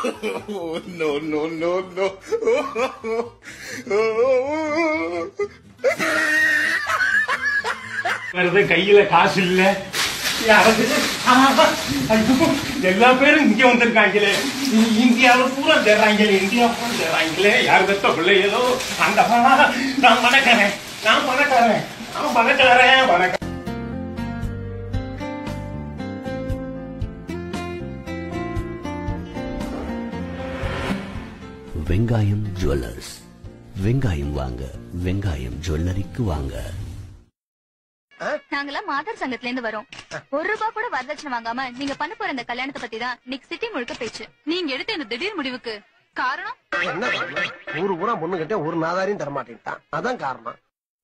no, no, no, no. வருது கையில காசு இல்ல யாராவது ஆ, ஐயோ, எல்லா பேரும் இங்க வந்திருக்காங்களே இ- இந்தியாவுல பூரா தேடுறாங்களே இந்தியா பூரா தேடுறாங்களே யார் பெத்த பிள்ளைகளோ அந்த நான் பணக்காரன் நான் பணக்காரன் நான் பணக்காரன் பணக்காரன் வெங்காயம் ஜுவல்லர்ஸ் வெங்காயம் வாங்க வெங்காயம் ஜுவல்லரிக்கு வாங்க நாங்கெல்லாம் மாதர் சங்கத்துல இருந்து வரோம் ஒரு ரூபாய் கூட வரதட்சணை வாங்காம நீங்க பண்ண போற இந்த கல்யாணத்தை பத்தி தான் இன்னைக்கு சிட்டி முழுக்க பேச்சு நீங்க எடுத்த இந்த திடீர் முடிவுக்கு காரணம் என்ன காரணம் ஊரு பூரா பொண்ணு கிட்ட ஒரு நாதாரியும் தரமாட்டேன்ட்டான் அதான் காரணம்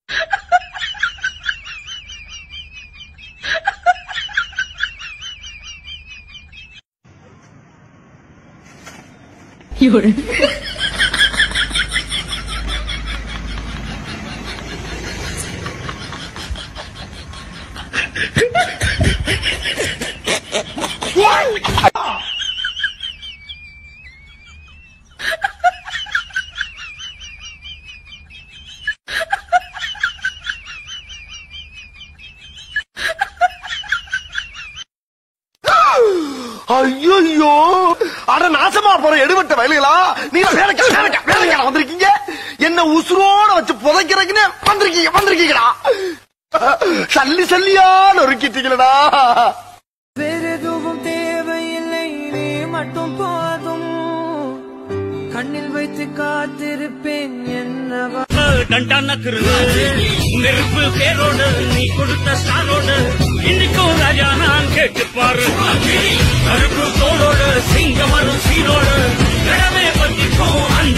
ஐயோ அட நாசமா போற எடுபட்ட வயலுகளா நீங்க வேலைக்கா வேலைக்கா வேலைக்கா வந்திருக்கீங்க என்ன உசுரோட வச்சு புதைக்கிறதுக்குன்னு வந்திருக்கீங்க வந்திருக்கீங்களா சல்லி சல்லியா நொறுக்கிட்டீங்களடா வேறெதுவும் தேவையில்லை நீ மட்டும் போதும் கண்ணில் வைத்து காத்திருப்பேன் என்னவா நெருப்பு பேரோடு நீ கொடுத்த ஸ்டாரோடு இன்னைக்கும் ராஜா நான் கேட்டு பாரு கருப்பு தோளோடு சிங்கம் வரும் சீரோடு கடமை பத்திக்கும் அந்த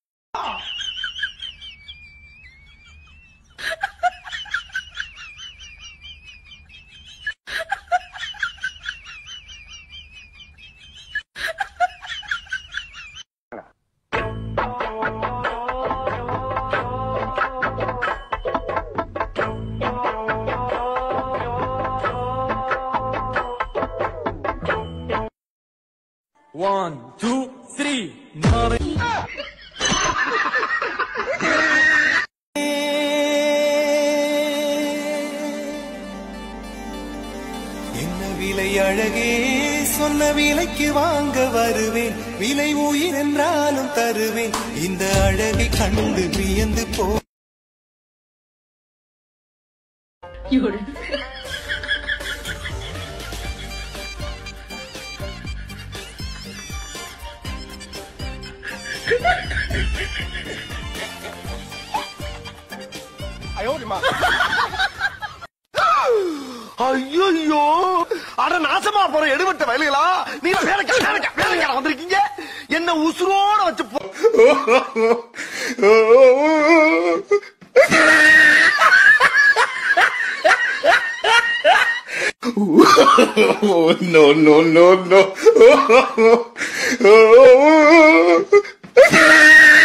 ஒன் டூ த்ரீ என்ன விலை அழகே சொன்ன விலைக்கு வாங்க வருவேன் விலை உயிர் என்றாலும் தருவேன் இந்த அழகை கண்டு வியந்து போ ஐயோ அட நாசமா போற எடுபட்ட வயலுகளா நீங்க வேலைக்கா வேலைக்கா வேலைக்கா வந்திருக்கீங்க என்ன உசுரோட வச்சு பொ- no, no, no, no.